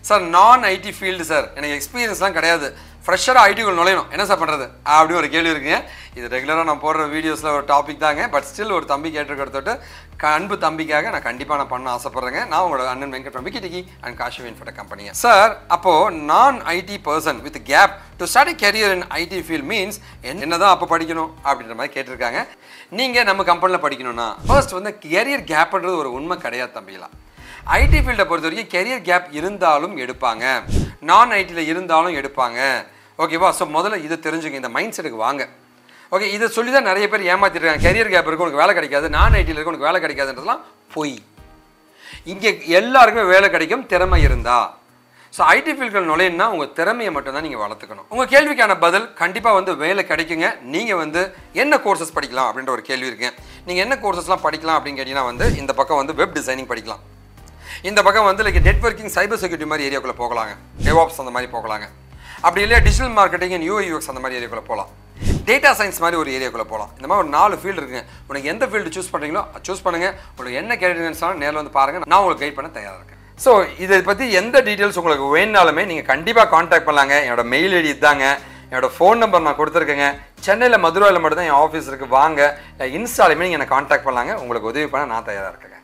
sir நான் IT field sir எனக்கு எக்ஸ்பீரியன்ஸ்லாம் கிடையாது ஃப்ரெஷராக ஐடிக்குள் நுழையணும் என்ன சார் பண்ணுறது அப்படின்னு ஒரு கேள்வி இருக்குங்க இது ரெகுலராக நான் போடுற வீடியோஸில் ஒரு டாபிக் தாங்க பட் ஸ்டில் ஒரு தம்பி கேட்டிருக்கிறதோட்டு க- அன்பு தம்பிக்காக நான் கண்டிப்பாக நான் பண்ண ஆசைப்பட்றேங்க நான் உங்களோட அண்ணன் வெங்கட் விக்கி டிக்கி அண்ட் காஷி இன்ஃபோட கம்பெனிங்க சார் அப்போது நான் IT person with gap to start career in IT field means என்னதான் அப்போ படிக்கணும் அப்படின்ற மாதிரி கேட்டிருக்காங்க நீங்கள் நம்ம கம்பெனியில் படிக்கணும்னா ஃபர்ஸ்ட் வந்து கெரியர் கேப்ன்றது ஒரு உண்மை கிடையாது தம்பிகளா ஐடி ஃபீல்டை பொறுத்த வரைக்கும் கெரியர் கேப் இருந்தாலும் எடுப்பாங்க நான் ஐடியில் இருந்தாலும் எடுப்பாங்க ஓகேவா ஸோ முதல்ல இதை தெரிஞ்சுங்க இந்த மைண்ட் செட்டுக்கு வாங்க ஓகே இதை சொல்லி தான் நிறைய பேர் ஏமாத்திட்டு இருக்காங்க கெரியர் கேப் இருக்கு உனக்கு வேலை கிடைக்காது நான் ஐடியில் இருக்கு உனக்கு வேலை கிடைக்காதுன்றதுலாம் பொய் இங்கே எல்லாருக்குமே வேலை கிடைக்கும் திறமை இருந்தா ஸோ ஐடி ஃபீல்டுகள் நுழையணும்னா உங்கள் திறமையை மட்டும்தான் நீங்கள் வளர்த்துக்கணும் உங்கள் கேள்விக்கான பதில் கண்டிப்பாக வந்து வேலை கிடைக்குங்க நீங்கள் வந்து என்ன கோர்சஸ் படிக்கலாம் அப்படின்ற ஒரு கேள்வி இருக்குங்க நீங்கள் என்ன கோர்சஸ்லாம் படிக்கலாம் அப்படின்னு கேட்டிங்கன்னா வந்து இந்த பக்கம் வந்து வெப் டிசைனிங் படிக்கலாம் இந்த பக்கம் வந்து லைக் நெட்வொர்க்கிங் சைபர் செக்யூரிட்டி மாதிரி ஏரியாக்குள்ளே போகலாங்க டெவாப்ஸ் அந்த மாதிரி போகலாங்க அப்படி இல்லையா digital marketing and UI UX அந்த மாதிரி ஏரியாக்குள்ளே போகலாம் டேட்டா சயின்ஸ் மாதிரி ஒரு ஏரியாக்குள்ளே போகலாம் இந்த மாதிரி ஒரு நாலு ஃபீல்டு இருக்குங்க உனக்கு எந்த ஃபீல்டு சூஸ் பண்ணுறீங்களோ சூஸ் பண்ணுங்கள் உங்களுக்கு என்ன கேட்டீங்கன்னு நேரில் வந்து பாருங்கள் நான் உங்களுக்கு கைட் பண்ண தயாராக இருக்கேன் ஸோ இதை பற்றி எந்த டீட்டெயில்ஸ் உங்களுக்கு வேணுனாலுமே நீங்கள் கண்டிப்பாக காண்டாக்ட் பண்ணலாங்க என்னோட மெயில் ஐடி இதாங்க என்னோட ஃபோன் நம்பர் நான் கொடுத்துருக்கேங்க சென்னையில் மதுரையில் மட்டும் தான் என் ஆஃபீஸ் இருக்குது வாங்க இன்ஸ்டாலுமே நீங்கள் என்னை காண்டாக்ட் பண்ணலாங்க உங்களுக்கு உதவி பண்ண நான் தயாராக இருக்கேங்க